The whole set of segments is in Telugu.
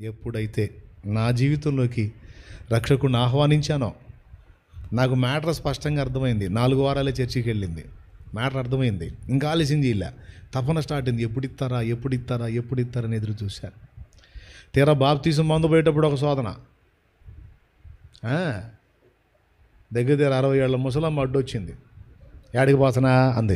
ఎప్పుడైతే నా జీవితంలోకి రక్షకుడిని ఆహ్వానించానో నాకు మ్యాటర్ స్పష్టంగా అర్థమైంది నాలుగు వారాలే చర్చికి వెళ్ళింది మ్యాటర్ అర్థమైంది ఇంకా ఆలస్యం ఇలా తపన స్టార్ట్ అయింది ఎప్పుడు ఇస్తారా ఎప్పుడు ఇస్తారా ఎప్పుడు ఇస్తారని ఎదురు చూశాను తీరా బాప్తీసం మందు పోయేటప్పుడు ఒక శోధన ఆ, దగ్గర దగ్గర అరవై ఏళ్ళ ముసలమ్మ అడ్డొచ్చింది ఏడికి పోతున్నా అంది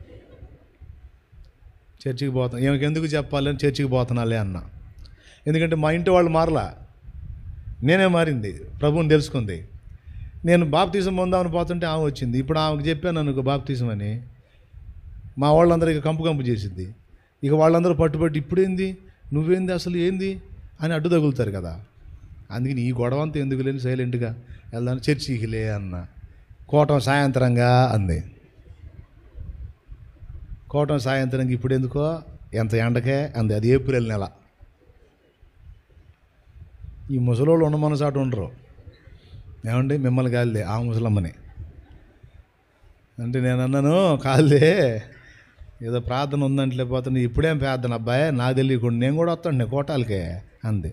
చర్చికి పోతాను ఈమెకి ఎందుకు చెప్పాలి అని చర్చికి పోతున్నాలే అన్న ఎందుకంటే మా ఇంటి వాళ్ళు మారలా నేనే మారింది ప్రభువుని తెలుసుకుంది నేను బాప్తీసం పొందామని పోతుంటే ఆమె వచ్చింది ఇప్పుడు ఆమెకు చెప్పాను అనుకో బాప్తీసం అని మా వాళ్ళందరూ ఇక కంపు కంపు చేసింది ఇక వాళ్ళందరూ పట్టుబట్టి ఇప్పుడేంది నువ్వేంది అసలు ఏంది అని అడ్డు తగులుతారు కదా అందుకని ఈ గొడవ అంతా ఎందుకు లేని సైలెంట్గా వెళ్దాం చర్చికి లే అన్న కోటం సాయంత్రంగా అంది కోటం సాయంత్రం ఇప్పుడు ఎందుకో ఎంత ఎండకే అంది అది ఏప్రిల్ నెల ఈ ముసలోళ్ళు ఉన్న మనసాటు ఉండరు ఏమండి మిమ్మల్ని కాదులే ఆ ముసలమ్మని అంటే నేను అన్నాను కాదులే ఏదో ప్రార్థన ఉందంటే పోతుంది ఇప్పుడేం ప్రార్థన అబ్బాయి నాకు తెలియకుండా నేను కూడా వస్తాను నేను కోటాలకే అంది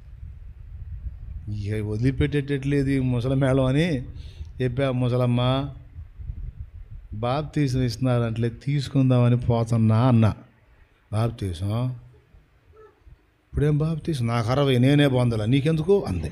ఇక వదిలిపెట్టేటట్లేదు ఈ ముసలమేళం అని చెప్పా ముసలమ్మ బాప్తీసం ఇస్తున్నారంటే తీసుకుందామని పోతున్నా అన్న బాప్తీసం ఇప్పుడేం బాప్తీసం నాకు అరవై నేనే పొందాల నీకెందుకు అంది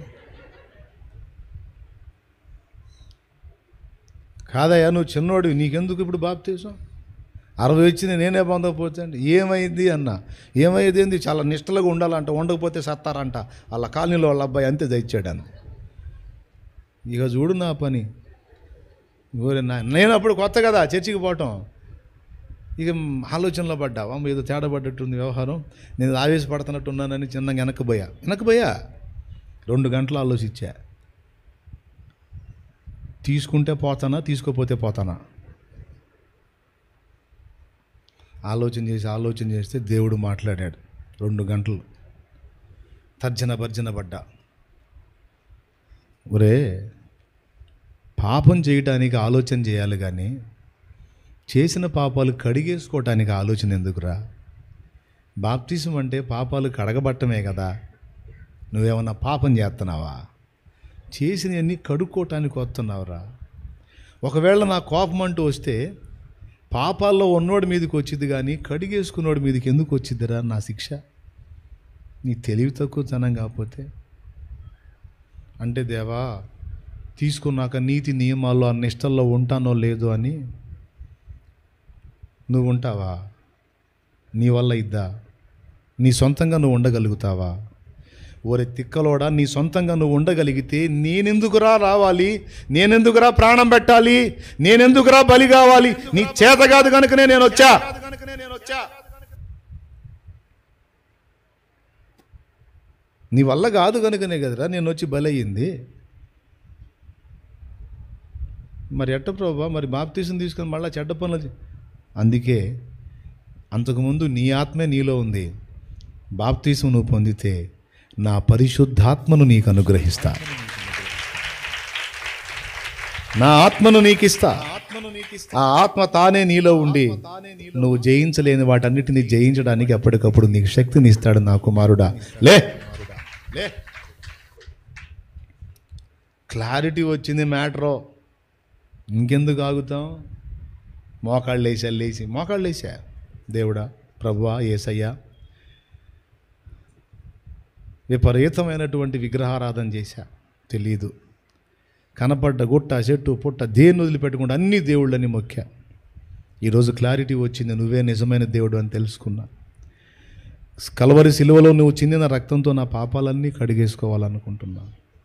కాదయ్యా నువ్వు చిన్నోడివి నీకెందుకు ఇప్పుడు బాప్తీసం అరవై వచ్చింది నేనే పొందకపోతే అంటే ఏమైంది అన్న ఏమైంది ఏంది చాలా నిష్టలుగా ఉండాలంట ఉండకపోతే సత్తారంట వాళ్ళ కాలనీలో వాళ్ళ అబ్బాయి అంతే తెచ్చాడు అంది ఇక చూడు నా పని ఊరే నా నేను అప్పుడు కొత్త కదా చర్చికి పోవటం ఇక ఆలోచనలో పడ్డా అమ్మ ఏదో తేడా పడ్డట్టుంది వ్యవహారం నేను ఆవేశపడుతున్నట్టు ఉన్నానని చిన్నగా వెనక్కిపోయా వెనక్కిపోయా రెండు గంటలు ఆలోచించా తీసుకుంటే పోతానా తీసుకోపోతే పోతానా ఆలోచన చేసి ఆలోచన చేస్తే దేవుడు మాట్లాడాడు రెండు గంటలు తర్జన భర్జన పడ్డా ఒరే పాపం చేయటానికి ఆలోచన చేయాలి కానీ చేసిన పాపాలు కడిగేసుకోవటానికి ఆలోచన ఎందుకురా బాప్తిజం అంటే పాపాలు కడగబట్టమే కదా నువ్వేమన్నా పాపం చేస్తున్నావా చేసినవన్నీ కడుక్కోవటానికి వస్తున్నావురా ఒకవేళ నా కోపం అంటూ వస్తే పాపాల్లో ఉన్నోడి మీదకి వచ్చింది కానీ కడిగేసుకున్నోడి మీదకి ఎందుకు వచ్చిద్దిరా నా శిక్ష నీ తెలివి తక్కువతనం కాకపోతే అంటే దేవా తీసుకున్నాక నీతి నియమాల్లో ఆ నిష్టల్లో ఉంటానో లేదో అని నువ్వు ఉంటావా నీ వల్ల ఇద్దా నీ సొంతంగా నువ్వు ఉండగలుగుతావా ఓరే తిక్కలోడా నీ సొంతంగా నువ్వు ఉండగలిగితే నేనెందుకురా రావాలి నేనెందుకురా ప్రాణం పెట్టాలి నేనెందుకురా బలి కావాలి నీ చేత కాదు కనుకనే నేను వచ్చా నీ వల్ల కాదు కనుకనే కదరా నేను వచ్చి బలయ్యింది మరి ఎట్ట ప్రభా మరి బాప్తీసం తీసుకొని మళ్ళీ చెడ్డ పనులు చే- అందుకే అంతకుముందు నీ ఆత్మే నీలో ఉంది బాప్తీసం నువ్వు పొందితే నా పరిశుద్ధాత్మను నీకు అనుగ్రహిస్తా నా ఆత్మను నీకు ఇస్తా ఆ ఆత్మ తానే నీలో ఉండి నువ్వు జయించలేని వాటన్నిటిని జయించడానికి ఎప్పటికప్పుడు నీకు శక్తిని ఇస్తాడు నా కుమారుడా లే లే క్లారిటీ వచ్చింది మ్యాటరో ఇంకెందుకు ఆగుతాం మోకాళ్ళు వేసా లేచి మోకాళ్ళు వేసా దేవుడా ప్రభువా ఏసయ్యా విపరీతమైనటువంటి విగ్రహారాధన చేశా తెలీదు కనపడ్డ గుట్ట చెట్టు పుట్ట దేన్ని వదిలిపెట్టకుండా అన్ని దేవుళ్ళని మొక్కా ఈరోజు క్లారిటీ వచ్చింది నువ్వే నిజమైన దేవుడు అని తెలుసుకున్నా కలవరి సిలువలో నువ్వు చిందిన రక్తంతో నా పాపాలన్నీ కడిగేసుకోవాలనుకుంటున్నా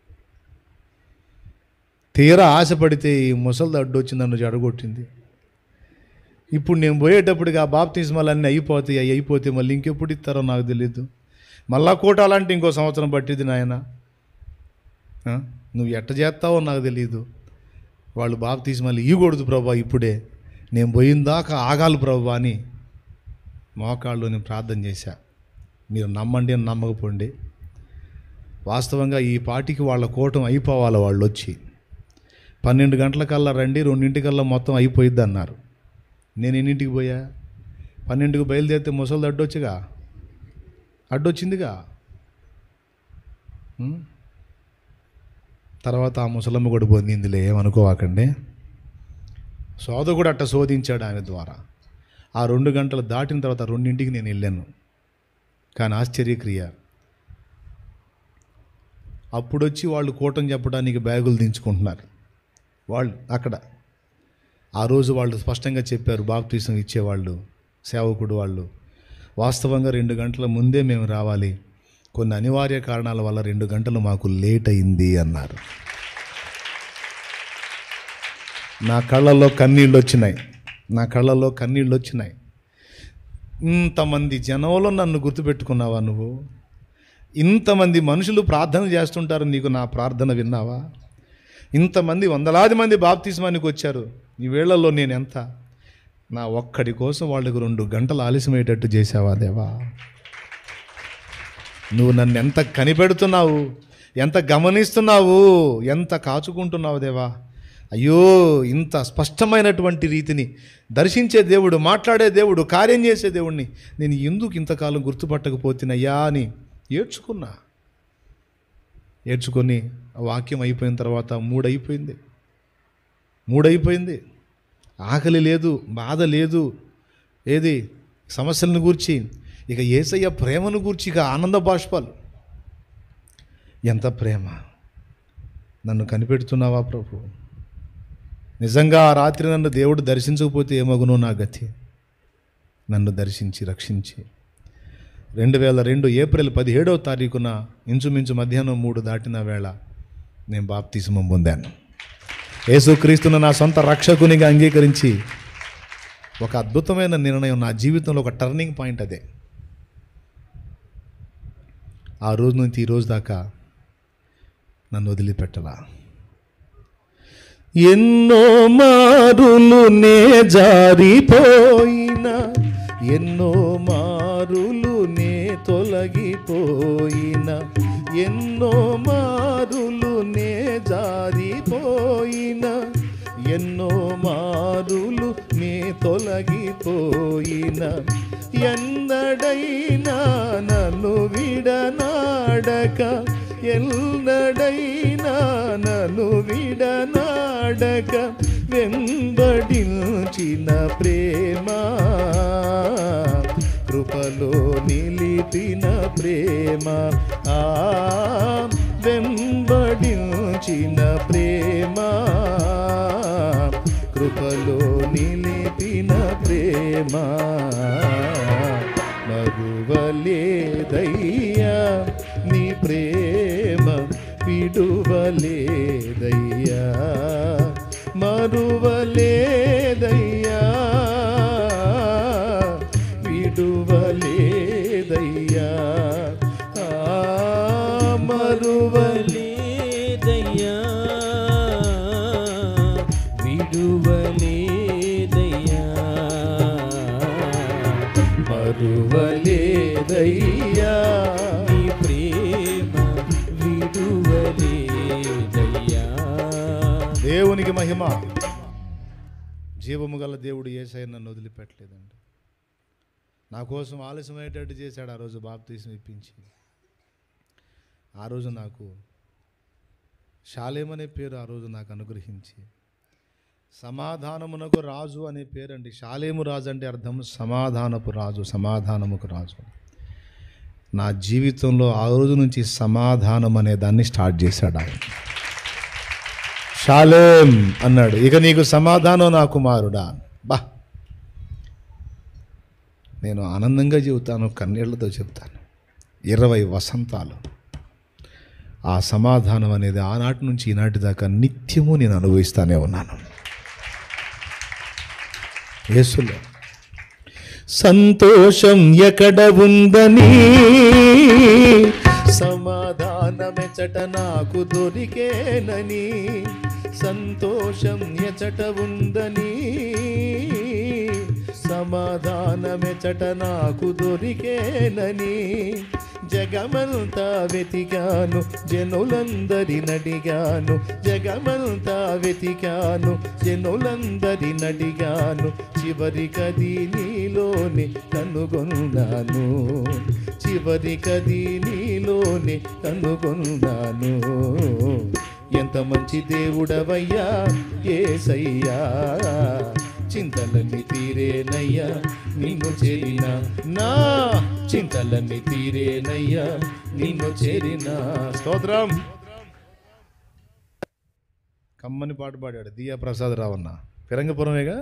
తీరా ఆశపడితే ఈ ముసలిది అడ్డొచ్చి నన్ను జడగొట్టింది ఇప్పుడు నేను పోయేటప్పటికి ఆ బాప్తిజమాలన్నీ అయిపోతాయి అవి అయిపోతే మళ్ళీ ఇంకెప్పుడు ఇస్తారో నాకు తెలియదు మళ్ళా కోటాలంటే ఇంకో సంవత్సరం పట్టింది నాయన ఆ? నువ్వు ఎట్ట చేస్తావో నాకు తెలియదు వాళ్ళు బాప్తీసి మళ్ళీ ఇవ్వకూడదు ప్రభా ఇప్పుడే నేను పోయిన దాకా ఆగాలి ప్రభా అని మోకాళ్ళు నేను ప్రార్థన చేశా మీరు నమ్మండి అని నమ్మకపోండి వాస్తవంగా ఈ పాటికి వాళ్ళ కూటం అయిపోవాలి వాళ్ళు వచ్చి పన్నెండు గంటలకల్లా రండి రెండింటికల్లా మొత్తం అయిపోయిద్ది అన్నారు నేను ఎన్నింటికి పోయా పన్నెండుకి బయలుదేరితే ముసలిది అడ్డొచ్చుగా అడ్డొచ్చిందిగా ఉం? తర్వాత ఆ ముసలమ్మ కూడా పొందిందిలే ఏమనుకోవాకండి సోద కూడా అట్ట శోధించాడు ఆయన ద్వారా ఆ రెండు గంటలు దాటిన తర్వాత రెండింటికి నేను వెళ్ళాను కానీ ఆశ్చర్యక్రియ అప్పుడు వచ్చి వాళ్ళు కూటం చెప్పడానికి బ్యాగులు దించుకుంటున్నారు వాళ్ళు అక్కడ ఆ రోజు వాళ్ళు స్పష్టంగా చెప్పారు బాప్తీసం ఇచ్చేవాళ్ళు సేవకుడు వాళ్ళు వాస్తవంగా రెండు గంటల ముందే మేము రావాలి కొన్ని అనివార్య కారణాల వల్ల రెండు గంటలు మాకు లేట్ అయింది అన్నారు నా కళ్ళల్లో కన్నీళ్ళు వచ్చినాయి నా కళ్ళల్లో కన్నీళ్ళు వచ్చినాయి ఇంతమంది జనంలో నన్ను గుర్తుపెట్టుకున్నావా నువ్వు ఇంతమంది మనుషులు ప్రార్థన చేస్తుంటారు నీకు నా ప్రార్థన విన్నావా ఇంతమంది వందలాది మంది బాప్తిస్మానికి వచ్చారు ఈ వేళల్లో నేను ఎంత నా ఒక్కడి కోసం వాళ్ళకు రెండు గంటలు ఆలస్యమయ్యేటట్టు చేసావా దేవా నువ్వు నన్ను ఎంత కనిపెడుతున్నావు ఎంత గమనిస్తున్నావు ఎంత కాచుకుంటున్నావు దేవా అయ్యో ఇంత స్పష్టమైనటువంటి రీతిని దర్శించే దేవుడు మాట్లాడే దేవుడు కార్యం చేసే దేవుడిని నేను ఎందుకు ఇంతకాలం గుర్తుపట్టకపోతున్నాయ్యా అని ఏడ్చుకున్నా ఏడ్చుకొని ఆ వాక్యం అయిపోయిన తర్వాత మూడైపోయింది మూడైపోయింది ఆకలి లేదు బాధ లేదు ఏది సమస్యలను గూర్చి ఇక ఏసయ్య ప్రేమను గూర్చి ఇక ఆనంద బాష్పాలు ఎంత ప్రేమ నన్ను కనిపెడుతున్నావా ప్రభు నిజంగా ఆ రాత్రి నన్ను దేవుడు దర్శించకపోతే ఏమగునో నా గతి నన్ను దర్శించి రక్షించి రెండు వేల రెండు ఏప్రిల్ పదిహేడవ తారీఖున ఇంచుమించు మధ్యాహ్నం మూడు దాటిన వేళ నేను బాప్తిజమం పొందాను యేసుక్రీస్తును నా సొంత రక్షకునిగా అంగీకరించి ఒక అద్భుతమైన నిర్ణయం నా జీవితంలో ఒక టర్నింగ్ పాయింట్ అదే ఆ రోజు నుంచి ఈ రోజు దాకా నన్ను వదిలిపెట్టలా ఎన్నో మారులు నే జారిపోయిన ఎన్నో మారులు నే తొలగిపోయిన ఎన్నో మారులు నే జారిపోయిన ఎన్నో మారులు నే తొలగిపోయిన ఎన్నడైనా నన్ను విడనాడక ఎన్నడైనా నన్ను విడనాడక వెంబడించిన ప్రేమ కృపలో నిలిపిన ప్రేమ ఆ వెంబడించిన ప్రేమ కృపలో నిలిపిన ప్రేమ మరువలేదయ్యా నీ ప్రేమ విడువలేదయ్యా మరువలేదయ్యా విడువలేదయ్యా ఆ, మరువలే విడువలేదయ్యా విడువలేదయ్యా మరువలేదయ్యా నీ ప్రేమ విడువలేదయ్యా దేవునికి మహిమ జీవము గల దేవుడు ఏసై నన్ను వదిలిపెట్టలేదండి నా కోసం ఆలస్యమయ్యేటట్టు చేశాడు ఆ రోజు బాప్తీసం ఇప్పించి ఆ రోజు నాకు షాలేం అనే పేరు ఆ రోజు నాకు అనుగ్రహించి సమాధానమునకు రాజు అనే పేరండి షాలేము రాజు అంటే అర్థం సమాధానపు రాజు సమాధానముకు రాజు నా జీవితంలో ఆ రోజు నుంచి సమాధానం అనే దాన్ని స్టార్ట్ చేశాడు ఆయన షాలేం అన్నాడు ఇక నీకు సమాధానం నా కుమారుడా బా నేను ఆనందంగా చెబుతాను కన్నీళ్లతో చెప్తాను ఇరవై వసంతాలు ఆ సమాధానం అనేది ఆనాటి నుంచి ఈనాటి దాకా నిత్యము నేను అనుభవిస్తానే ఉన్నాను యేసులో సంతోషం ఎక్కడ ఉందని సమాధానమెచట నాకు దొరికేనని సంతోషం ఎచట ఉందని సమాధానమెచట నాకు దొరికేనని జగమంతా వెతికాను జనులందరి నడిగాను జగమంతా వెతికాను జనులందరి నడిగాను చివరికది నీలోని కనుగొన్నాను చివరికది నీలో నీలోనే కనుగొన్నాను ఎంత మంచి దేవుడవయ్యా ఏసయ్యా చింతలన్నీ తీరేనయ్యా నిన్ను చేరిన నా చింతలన్నీ తీరేనయ్యా నిన్ను చేరిన స్తోత్రం కమ్మని పాట పాడాడు దియా ప్రసాద్ రావన్న ఫిరంగపురమేగా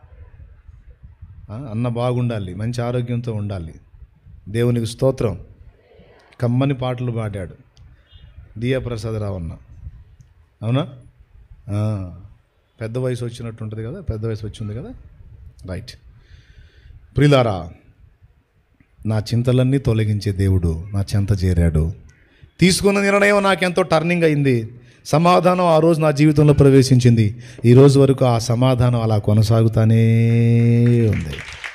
ఆ, అన్న బాగుండాలి మంచి ఆరోగ్యంతో ఉండాలి దేవునికి స్తోత్రం కమ్మని పాటలు పాడాడు దియా ప్రసాద్ రావన్న అవునా ఆ, పెద్ద వయసు వచ్చినట్టు ఉంటుంది కదా పెద్ద వయసు వచ్చింది కదా రైట్ ప్రిలారా నా చింతలన్నీ తొలగించే దేవుడు నా చెంత చేరాడు తీసుకున్న నిర్ణయం నాకెంతో టర్నింగ్ అయింది సమాధానం ఆ రోజు నా జీవితంలో ప్రవేశించింది ఈ రోజు వరకు ఆ సమాధానం అలా కొనసాగుతానే ఉంది